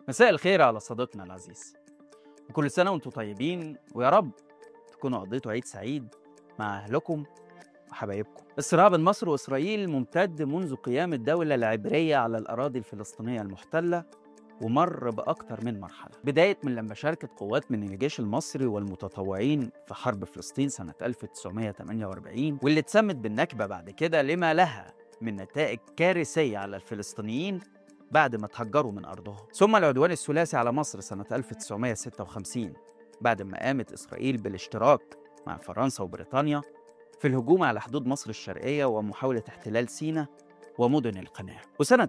مساء الخير على صديقنا العزيز وكل سنة وانتم طيبين ويا رب تكونوا قضيتوا عيد سعيد مع أهلكم وحبايبكم الصراع بين مصر وإسرائيل ممتد منذ قيام الدولة العبرية على الأراضي الفلسطينية المحتلة ومر بأكثر من مرحلة بداية من لما شاركت قوات من الجيش المصري والمتطوعين في حرب فلسطين سنة 1948 واللي اتسمت بالنكبة بعد كده لما لها من نتائج كارثية على الفلسطينيين بعد ما تهجروا من أرضهم ثم العدوان الثلاثي على مصر سنة 1956 بعد ما قامت إسرائيل بالاشتراك مع فرنسا وبريطانيا في الهجوم على حدود مصر الشرقية ومحاولة احتلال سيناء ومدن القناة وسنة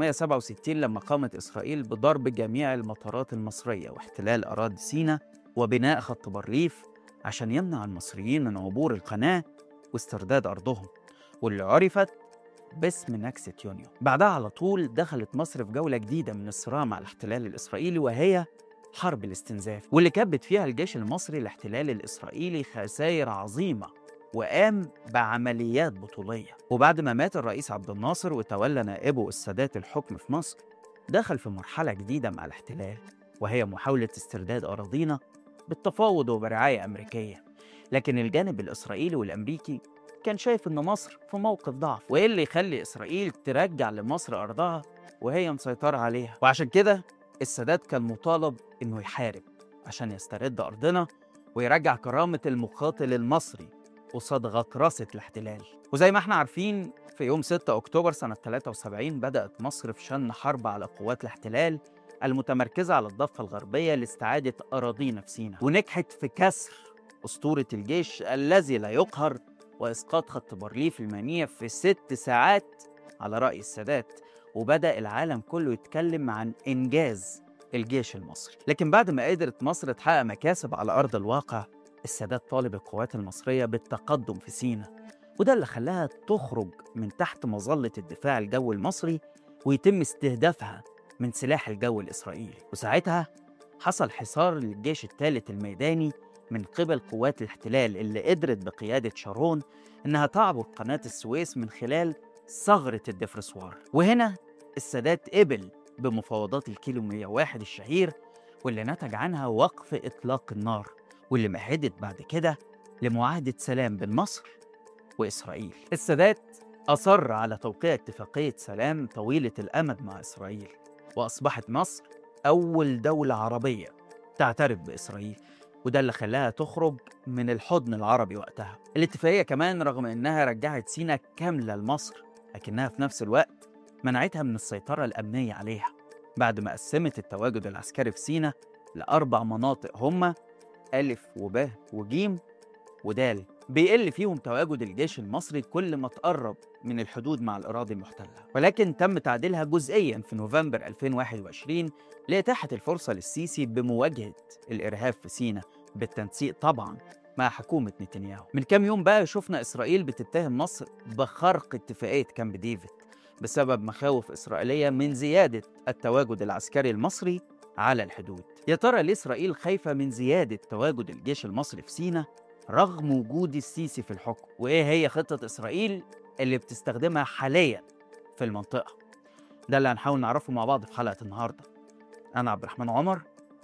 1967 لما قامت إسرائيل بضرب جميع المطارات المصرية واحتلال أراضي سيناء وبناء خط بارليف عشان يمنع المصريين من عبور القناة واسترداد أرضهم واللي عرفت باسم نكسة يونيو بعدها على طول دخلت مصر في جولة جديدة من الصراع مع الاحتلال الإسرائيلي وهي حرب الاستنزاف واللي كبت فيها الجيش المصري الاحتلال الإسرائيلي خسائر عظيمة وقام بعمليات بطولية وبعد ما مات الرئيس عبد الناصر وتولى نائبه السادات الحكم في مصر دخل في مرحلة جديدة مع الاحتلال وهي محاولة استرداد أراضينا بالتفاوض وبرعاية أمريكية لكن الجانب الإسرائيلي والأمريكي كان شايف إن مصر في موقف ضعف وإيه اللي يخلي إسرائيل ترجع لمصر أرضها وهي مسيطرة عليها وعشان كده السادات كان مطالب إنه يحارب عشان يسترد أرضنا ويرجع كرامة المقاتل المصري قصاد غطرسة الاحتلال وزي ما احنا عارفين في يوم 6 أكتوبر سنة 73 بدأت مصر في شن حرب على قوات الاحتلال المتمركزة على الضفة الغربية لاستعادة أراضينا في سيناء ونجحت في كسر أسطورة الجيش الذي لا يقهر وإسقاط خط بارليف المنيع في ست ساعات على رأي السادات وبدأ العالم كله يتكلم عن إنجاز الجيش المصري لكن بعد ما قدرت مصر تحقق مكاسب على أرض الواقع السادات طالب القوات المصرية بالتقدم في سيناء وده اللي خلاها تخرج من تحت مظلة الدفاع الجوي المصري ويتم استهدافها من سلاح الجو الإسرائيلي وساعتها حصل حصار للجيش الثالث الميداني من قبل قوات الاحتلال اللي قدرت بقيادة شارون إنها تعبر قناة السويس من خلال ثغرة الدفرسوار وهنا السادات قبل بمفاوضات الكيلو 101 الشهير واللي نتج عنها وقف إطلاق النار واللي مهدت بعد كده لمعاهدة سلام بين مصر وإسرائيل السادات أصر على توقيع اتفاقية سلام طويلة الأمد مع إسرائيل وأصبحت مصر أول دولة عربية تعترف بإسرائيل وده اللي خلاها تخرج من الحضن العربي وقتها الاتفاقية كمان رغم إنها رجعت سينا كاملة لمصر لكنها في نفس الوقت منعتها من السيطرة الأمنية عليها بعد ما قسمت التواجد العسكري في سينا لأربع مناطق هما ألف وب وجيم ودال بيقل فيهم تواجد الجيش المصري كل ما تقرب من الحدود مع الأراضي المحتلة ولكن تم تعديلها جزئيا في نوفمبر 2021 لإتاحة الفرصة للسيسي بمواجهة الإرهاب في سيناء بالتنسيق طبعا مع حكومة نتنياهو من كام يوم بقى شفنا إسرائيل بتتهم مصر بخرق اتفاقية كامب ديفيد بسبب مخاوف إسرائيلية من زيادة التواجد العسكري المصري على الحدود يا ترى ليه إسرائيل خايفة من زيادة تواجد الجيش المصري في سيناء رغم وجود السيسي في الحكم وإيه هي خطة إسرائيل اللي بتستخدمها حاليا في المنطقة ده اللي هنحاول نعرفه مع بعض في حلقة النهاردة أنا عبد الرحمن عمر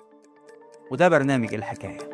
وده برنامج الحكاية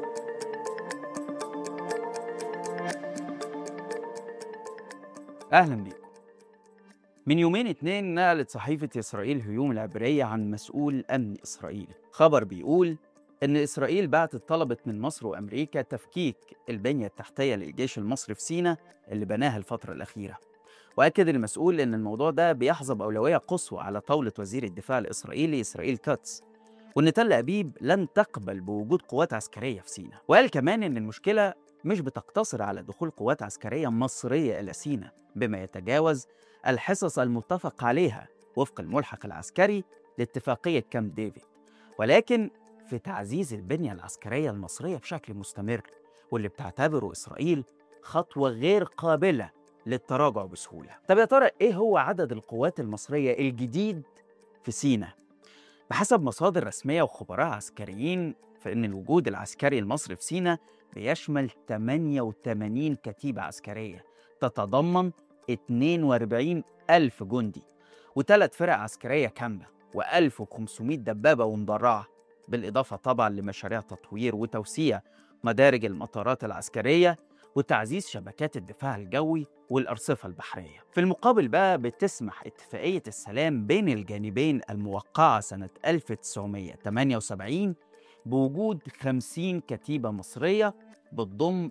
أهلا بيكم من يومين اتنين نقلت صحيفة إسرائيل هيوم العبرية عن مسؤول أمن إسرائيلي خبر بيقول إن إسرائيل بعتت طلبت من مصر وأمريكا تفكيك البنية التحتية للجيش المصري في سيناء اللي بناها الفترة الأخيرة وأكد المسؤول إن الموضوع ده بيحظى بأولوية قصوى على طاولة وزير الدفاع الإسرائيلي إسرائيل كاتس وإن تل أبيب لن تقبل بوجود قوات عسكرية في سيناء وقال كمان إن المشكلة مش بتقتصر على دخول قوات عسكرية مصرية إلى سيناء بما يتجاوز الحصص المتفق عليها وفق الملحق العسكري لاتفاقية كامب ديفيد ولكن في تعزيز البنية العسكرية المصرية بشكل مستمر واللي بتعتبره إسرائيل خطوة غير قابلة للتراجع بسهولة طب يا ترى إيه هو عدد القوات المصرية الجديد في سيناء؟ بحسب مصادر رسمية وخبراء عسكريين فإن الوجود العسكري المصري في سيناء بيشمل 88 كتيبة عسكرية تتضمن 42 ألف جندي وثلاث فرق عسكرية كاملة و1500 دبابة ومدرعة بالإضافة طبعا لمشاريع تطوير وتوسيع مدارج المطارات العسكرية وتعزيز شبكات الدفاع الجوي والأرصفة البحرية في المقابل بقى بتسمح اتفاقية السلام بين الجانبين الموقعة سنة 1978 بوجود 50 كتيبة مصرية بتضم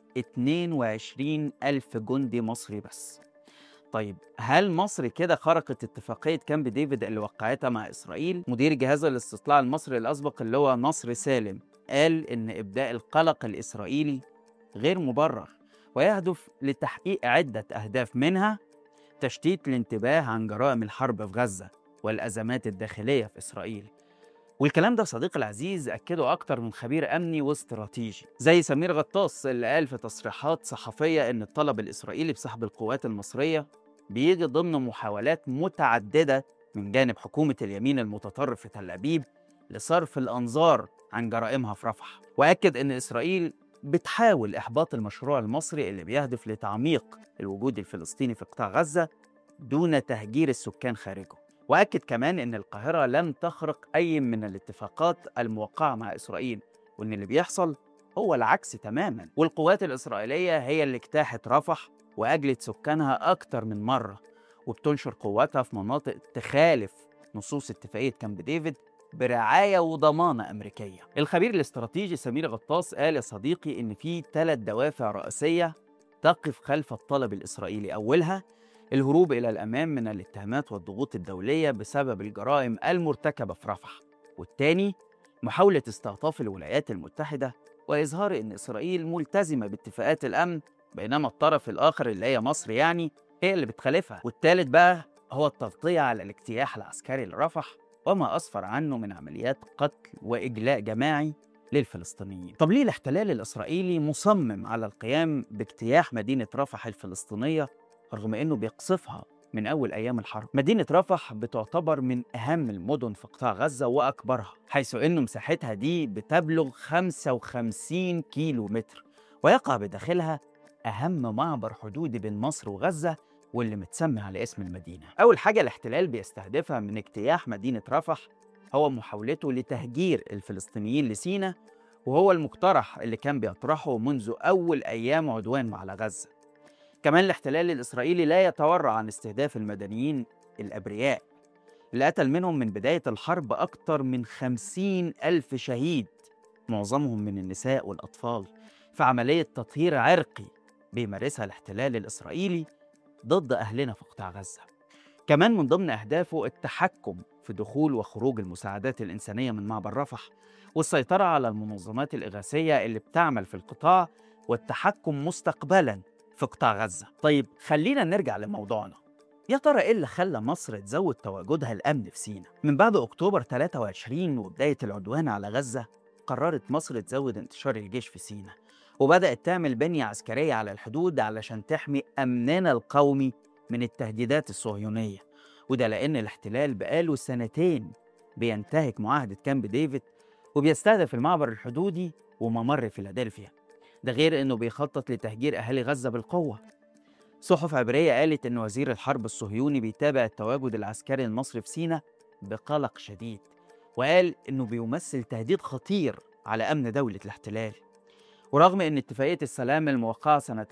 22 ألف جندي مصري بس طيب هل مصر كده خرقت اتفاقية كامب ديفيد اللي وقعتها مع إسرائيل؟ مدير جهاز الاستطلاع المصري الأسبق اللي هو نصر سالم قال إن إبداء القلق الإسرائيلي غير مبرر ويهدف لتحقيق عدة أهداف منها تشتيت الانتباه عن جرائم الحرب في غزة والأزمات الداخلية في إسرائيل والكلام ده صديقي العزيز أكده أكتر من خبير أمني واستراتيجي زي سمير غطاس اللي قال في تصريحات صحفية إن الطلب الإسرائيلي بسحب القوات المصرية بيجي ضمن محاولات متعددة من جانب حكومة اليمين المتطرف في تل أبيب لصرف الأنظار عن جرائمها في رفح وأكد إن إسرائيل بتحاول إحباط المشروع المصري اللي بيهدف لتعميق الوجود الفلسطيني في قطاع غزة دون تهجير السكان خارجه وأكد كمان إن القاهرة لم تخرق أي من الاتفاقات الموقعة مع إسرائيل وإن اللي بيحصل هو العكس تماما والقوات الإسرائيلية هي اللي اجتاحت رفح وأجلت سكانها أكتر من مرة وبتنشر قواتها في مناطق تخالف نصوص اتفاقية كامب ديفيد برعاية وضمانة أمريكية الخبير الاستراتيجي سمير غطاس قال يا صديقي إن في ثلاث دوافع رئيسية تقف خلف الطلب الإسرائيلي أولها الهروب إلى الأمام من الاتهامات والضغوط الدولية بسبب الجرائم المرتكبة في رفح والتاني محاولة استعطاف الولايات المتحدة وإظهار إن إسرائيل ملتزمة باتفاقات الأمن بينما الطرف الآخر اللي هي مصر يعني هي اللي بتخالفها والتالت بقى هو التغطية على الاجتياح العسكري لرفح وما أسفر عنه من عمليات قتل وإجلاء جماعي للفلسطينيين طب ليه الاحتلال الإسرائيلي مصمم على القيام باجتياح مدينة رفح الفلسطينية رغم أنه بيقصفها من أول أيام الحرب مدينة رفح بتعتبر من أهم المدن في قطاع غزة وأكبرها حيث أن مساحتها دي بتبلغ 55 كيلو متر ويقع بداخلها أهم معبر حدودي بين مصر وغزة واللي متسمي على اسم المدينة أول حاجة الاحتلال بيستهدفها من اجتياح مدينة رفح هو محاولته لتهجير الفلسطينيين لسينا وهو المقترح اللي كان بيطرحه منذ أول أيام عدوانه على غزة كمان الاحتلال الإسرائيلي لا يتورع عن استهداف المدنيين الأبرياء اللي قتل منهم من بداية الحرب أكثر من خمسين ألف شهيد معظمهم من النساء والأطفال في عملية تطهير عرقي بيمارسها الاحتلال الإسرائيلي ضد أهلنا في قطاع غزة كمان من ضمن أهدافه التحكم في دخول وخروج المساعدات الإنسانية من معبر رفح والسيطرة على المنظمات الإغاثية اللي بتعمل في القطاع والتحكم مستقبلا في قطاع غزة طيب خلينا نرجع لموضوعنا يا ترى ايه اللي خلى مصر تزود تواجدها الامن في سيناء؟ من بعد اكتوبر 23 وبدايه العدوان على غزه قررت مصر تزود انتشار الجيش في سيناء وبدات تعمل بنيه عسكريه على الحدود علشان تحمي امننا القومي من التهديدات الصهيونيه وده لان الاحتلال بقاله سنتين بينتهك معاهده كامب ديفيد وبيستهدف المعبر الحدودي وممر فيلادلفيا ده غير انه بيخطط لتهجير اهالي غزه بالقوه صحف عبريه قالت ان وزير الحرب الصهيوني بيتابع التواجد العسكري المصري في سيناء بقلق شديد وقال انه بيمثل تهديد خطير على امن دوله الاحتلال ورغم ان اتفاقيه السلام الموقعه سنه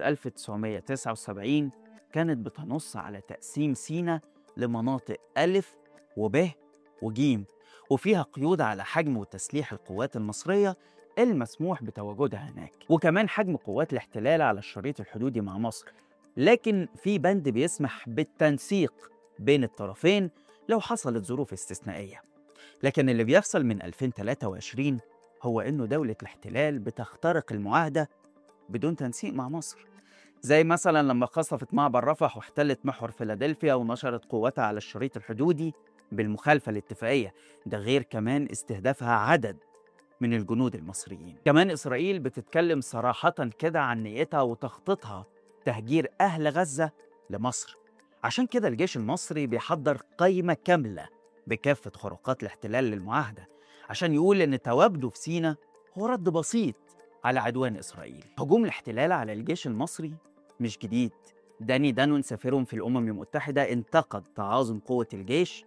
1979 كانت بتنص على تقسيم سيناء لمناطق ألف وب وجيم وفيها قيود على حجم وتسليح القوات المصرية المسموح بتواجدها هناك وكمان حجم قوات الاحتلال على الشريط الحدودي مع مصر لكن في بند بيسمح بالتنسيق بين الطرفين لو حصلت ظروف استثنائية لكن اللي بيحصل من 2023 هو إنه دولة الاحتلال بتخترق المعاهدة بدون تنسيق مع مصر زي مثلا لما قصفت معبر رفح واحتلت محور فيلادلفيا ونشرت قوتها على الشريط الحدودي بالمخالفة للاتفاقية ده غير كمان استهدافها عدد من الجنود المصريين كمان إسرائيل بتتكلم صراحة كده عن نيتها وتخطيطها تهجير أهل غزة لمصر عشان كده الجيش المصري بيحضر قائمة كاملة بكافة خروقات الاحتلال للمعاهدة عشان يقول إن تواجده في سينا هو رد بسيط على عدوان إسرائيل هجوم الاحتلال على الجيش المصري مش جديد داني دانون سفيرهم في الأمم المتحدة انتقد تعاظم قوة الجيش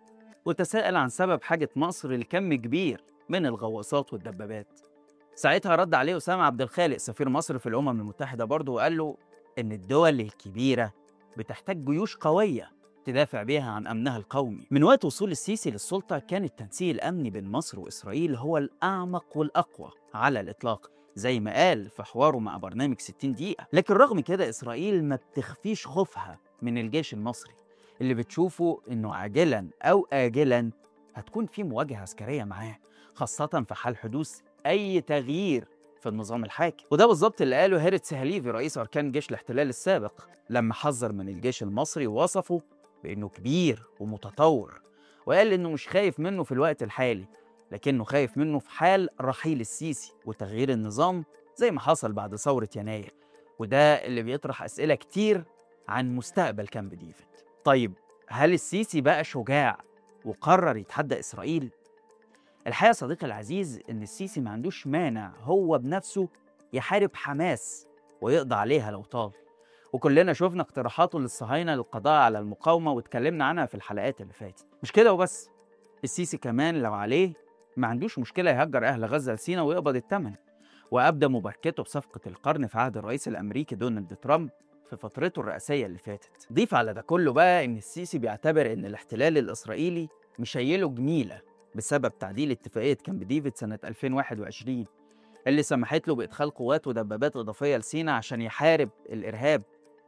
وتساءل عن سبب حاجة مصر لكم كبير من الغواصات والدبابات ساعتها رد عليه أسامة عبد الخالق سفير مصر في الأمم المتحدة برضه وقال له إن الدول الكبيرة بتحتاج جيوش قوية تدافع بيها عن أمنها القومي من وقت وصول السيسي للسلطة كان التنسيق الأمني بين مصر وإسرائيل هو الأعمق والأقوى على الإطلاق زي ما قال في حواره مع برنامج 60 دقيقة لكن رغم كده إسرائيل ما بتخفيش خوفها من الجيش المصري اللي بتشوفه إنه عاجلا أو آجلا هتكون في مواجهة عسكرية معاه خاصة في حال حدوث أي تغيير في النظام الحاكم وده بالظبط اللي قاله هيرت سهليفي رئيس أركان جيش الاحتلال السابق لما حذر من الجيش المصري ووصفه بأنه كبير ومتطور وقال إنه مش خايف منه في الوقت الحالي لكنه خايف منه في حال رحيل السيسي وتغيير النظام زي ما حصل بعد ثورة يناير وده اللي بيطرح أسئلة كتير عن مستقبل كامب ديفيد طيب هل السيسي بقى شجاع وقرر يتحدى إسرائيل؟ الحقيقة صديقي العزيز إن السيسي ما عندوش مانع هو بنفسه يحارب حماس ويقضي عليها لو طال وكلنا شفنا اقتراحاته للصهاينة للقضاء على المقاومة واتكلمنا عنها في الحلقات اللي فاتت مش كده وبس السيسي كمان لو عليه ما عندوش مشكلة يهجر أهل غزة لسينا ويقبض الثمن وأبدى مباركته بصفقة القرن في عهد الرئيس الأمريكي دونالد ترامب في فترته الرئاسية اللي فاتت ضيف على ده كله بقى إن السيسي بيعتبر إن الاحتلال الإسرائيلي مشيله جميلة بسبب تعديل اتفاقية كامب ديفيد سنة 2021 اللي سمحت له بإدخال قوات ودبابات إضافية لسينا عشان يحارب الإرهاب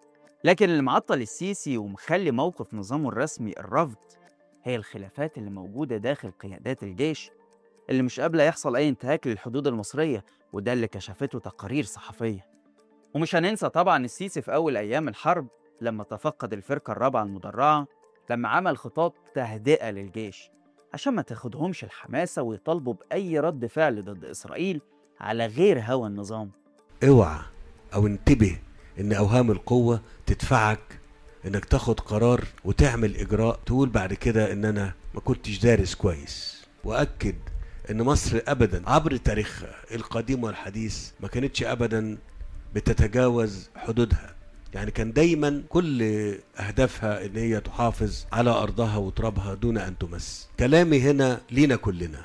لكن اللي معطل السيسي ومخلي موقف نظامه الرسمي الرفض هي الخلافات اللي موجودة داخل قيادات الجيش اللي مش قابلة يحصل أي انتهاك للحدود المصرية وده اللي كشفته تقارير صحفية ومش هننسى طبعا السيسي في أول أيام الحرب لما تفقد الفرقة الرابعة المدرعة لما عمل خطاب تهدئة للجيش عشان ما تاخدهمش الحماسة ويطالبوا بأي رد فعل ضد إسرائيل على غير هوى النظام اوعى او انتبه ان اوهام القوة تدفعك انك تاخد قرار وتعمل اجراء تقول بعد كده ان انا ما كنتش دارس كويس واكد ان مصر ابدا عبر تاريخها القديم والحديث ما كانتش ابدا بتتجاوز حدودها يعني كان دايما كل اهدافها ان هي تحافظ على ارضها وترابها دون ان تمس كلامي هنا لينا كلنا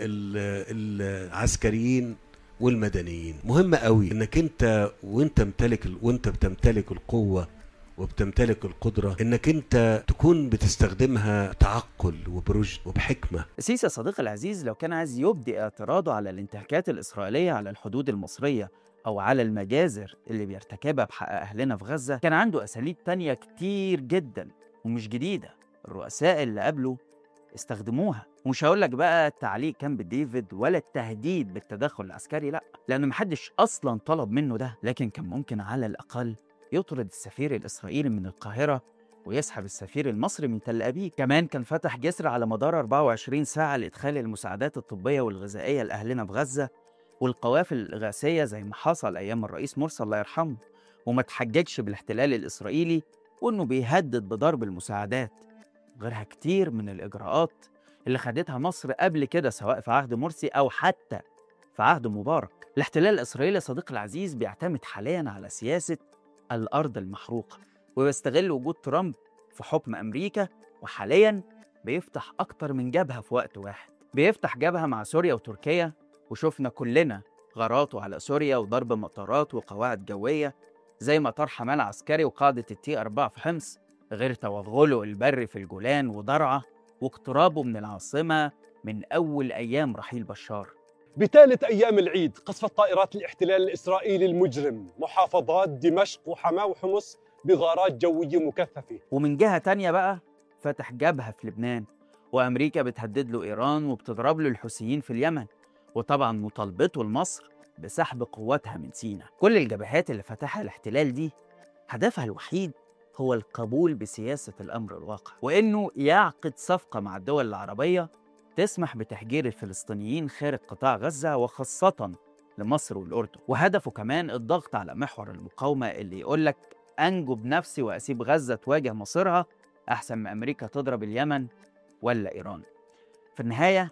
للعسكريين والمدنيين مهم قوي انك انت وانت ممتلك وانت بتمتلك القوه وبتمتلك القدرة انك انت تكون بتستخدمها بعقل وبرشد وبحكمة السيسي يا صديقي العزيز لو كان عايز يبدي اعتراضه على الانتهاكات الإسرائيلية على الحدود المصرية أو على المجازر اللي بيرتكبها بحق أهلنا في غزة كان عنده أساليب تانية كتير جدا ومش جديدة الرؤساء اللي قبله استخدموها ومش هقول لك بقى تعليق كامب ديفيد ولا التهديد بالتدخل العسكري لا لأنه محدش أصلا طلب منه ده لكن كان ممكن على الأقل يطرد السفير الإسرائيلي من القاهرة ويسحب السفير المصري من تل أبيب كمان كان فتح جسر على مدار 24 ساعة لإدخال المساعدات الطبية والغذائية لأهلنا في غزة والقوافل الإغاثية زي ما حصل أيام الرئيس مرسي الله يرحمه وما تحججش بالاحتلال الإسرائيلي وإنه بيهدد بضرب المساعدات غيرها كتير من الإجراءات اللي خدتها مصر قبل كده سواء في عهد مرسي أو حتى في عهد مبارك الاحتلال الإسرائيلي صديقي العزيز بيعتمد حاليا على سياسة الأرض المحروقة وبيستغل وجود ترامب في حكم أمريكا وحاليا بيفتح أكتر من جبهة في وقت واحد بيفتح جبهة مع سوريا وتركيا وشفنا كلنا غاراته على سوريا وضرب مطارات وقواعد جوية زي مطار حمال عسكري وقاعدة التي 4 في حمص غير توغله البري في الجولان ودرعا واقترابه من العاصمة من أول أيام رحيل بشار بثالث أيام العيد قصفت طائرات الاحتلال الإسرائيلي المجرم محافظات دمشق وحماة وحمص بغارات جوية مكثفة ومن جهة تانية بقى فتح جبهة في لبنان وأمريكا بتهدد له إيران وبتضرب له الحوثيين في اليمن وطبعا مطالبته لمصر بسحب قواتها من سيناء كل الجبهات اللي فتحها الاحتلال دي هدفها الوحيد هو القبول بسياسة الأمر الواقع وإنه يعقد صفقة مع الدول العربية تسمح بتهجير الفلسطينيين خارج قطاع غزة وخاصة لمصر والأردن وهدفه كمان الضغط على محور المقاومة اللي يقولك أنجو بنفسي وأسيب غزة تواجه مصيرها أحسن من أمريكا تضرب اليمن ولا إيران في النهاية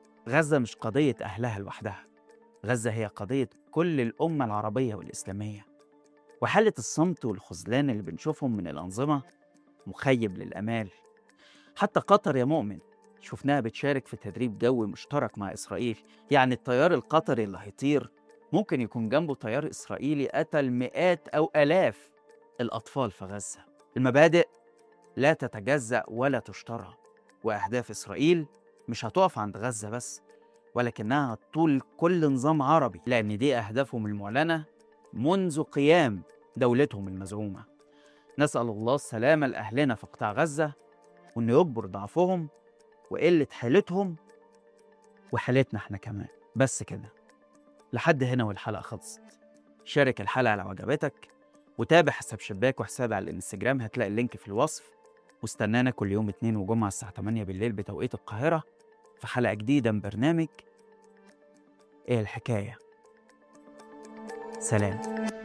غزة مش قضية أهلها لوحدها غزة هي قضية كل الأمة العربية والإسلامية وحالة الصمت والخذلان اللي بنشوفهم من الأنظمة مخيب للأمال حتى قطر يا مؤمن شفناها بتشارك في تدريب جوي مشترك مع إسرائيل يعني الطيار القطري اللي هيطير ممكن يكون جنبه طيار إسرائيلي قتل مئات أو آلاف الأطفال في غزة المبادئ لا تتجزأ ولا تشترى وأهداف إسرائيل مش هتقف عند غزة بس ولكنها هتطول كل نظام عربي لأن دي أهدافهم المعلنة منذ قيام دولتهم المزعومة نسأل الله السلامة لأهلنا في قطاع غزة وإنه يجبر ضعفهم وقلة حالتهم وحالتنا احنا كمان بس كده لحد هنا والحلقة خلصت شارك الحلقة لو عجبتك وتابع حساب شباك وحسابي على الانستجرام هتلاقي اللينك في الوصف واستنانا كل يوم اتنين وجمعة الساعة 8 بالليل بتوقيت القاهرة في حلقة جديدة من برنامج ايه الحكاية سلام